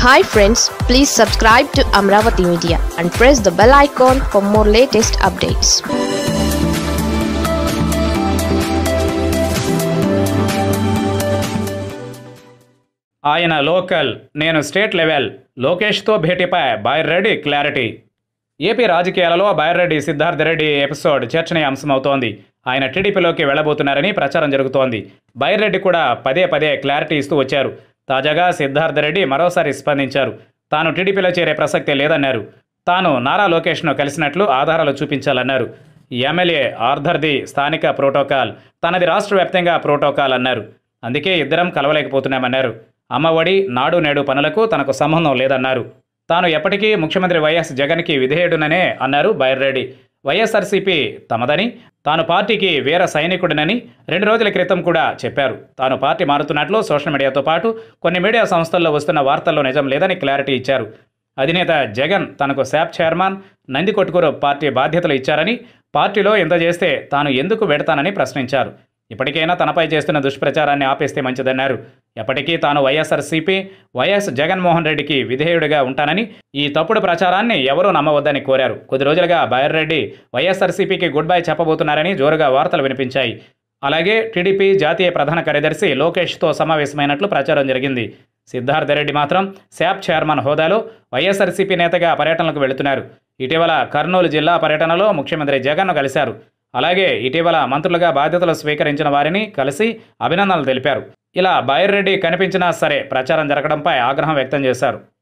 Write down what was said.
hi friends please subscribe to Amaravati media and press the bell icon for more latest updates ఆయన local నేను state level లోకేష్తో భేటీపై Byreddy clarity AP రాజకీయాలలో Byreddy Siddhartha Reddy episode చర్చనీయాంశమవుతోంది ఆయన టీడీపీలోకి వెళ్లబోతున్నారని ప్రచారం జరుగుతోంది బైర్రెడ్డి కూడా పదే పదే క్లారిటీ ఇస్తూ వచ్చారు తాజాగా సిద్ధార్థ రెడ్డి మరోసారి స్పందించారు తాను టీడీపీలో చేరే ప్రసక్తే లేదన్నారు తాను నారా లోకేష్ను కలిసినట్లు ఆధారాలు చూపించాలన్నారు ఎమ్మెల్యే ఆర్థర్ది స్థానిక ప్రోటోకాల్ తనది రాష్ట్ర వ్యాప్తంగా ప్రోటోకాల్ అన్నారు అందుకే ఇద్దరం కలవలేకపోతున్నామన్నారు అమ్మఒడి నాడు నేడు పనులకు తనకు సంబంధం లేదన్నారు తాను ఎప్పటికీ ముఖ్యమంత్రి వైఎస్ జగన్కి విధేయుడుననే అన్నారు బైర్రెడ్డి వైఎస్ఆర్సీపీ తమదని తాను పార్టీకి వీర సైనికుడినని రెండు రోజుల క్రితం కూడా చెప్పారు తాను పార్టీ మారుతున్నట్లు సోషల్ మీడియాతో పాటు కొన్ని మీడియా సంస్థల్లో వస్తున్న వార్తల్లో నిజం లేదని క్లారిటీ ఇచ్చారు అధినేత జగన్ తనకు శాప్ చైర్మన్ నందికొట్కూరు పార్టీ బాధ్యతలు ఇచ్చారని పార్టీలో ఇంత చేస్తే తాను ఎందుకు వెడతానని ప్రశ్నించారు ఇప్పటికైనా తనపై చేస్తున్న దుష్ప్రచారాన్ని ఆపేస్తే మంచిదన్నారు ఎప్పటికీ తాను వైఎస్ఆర్సీపీ వైఎస్ జగన్మోహన్ రెడ్డికి విధేయుడిగా ఉంటానని ఈ తప్పుడు ప్రచారాన్ని ఎవరూ నమ్మవద్దని కోరారు కొద్ది రోజులుగా బైర్రెడ్డి వైఎస్ఆర్సీపీకి గుడ్ బై చెప్పబోతున్నారని జోరుగా వార్తలు వినిపించాయి అలాగే టీడీపీ జాతీయ ప్రధాన కార్యదర్శి లోకేష్తో సమావేశమైనట్లు ప్రచారం జరిగింది సిద్ధార్థ రెడ్డి మాత్రం శాప్ చైర్మన్ హోదాలో వైఎస్ఆర్సీపీ నేతగా పర్యటనలకు వెళుతున్నారు ఇటీవల కర్నూలు జిల్లా పర్యటనలో ముఖ్యమంత్రి జగన్ను కలిశారు అలాగే ఇటీవల మంత్రులుగా బాధ్యతలు స్వీకరించిన వారిని కలిసి అభినందనలు తెలిపారు ఇలా బైర్రెడ్డి కనిపించినా సరే ప్రచారం జరగడంపై ఆగ్రహం వ్యక్తం చేశారు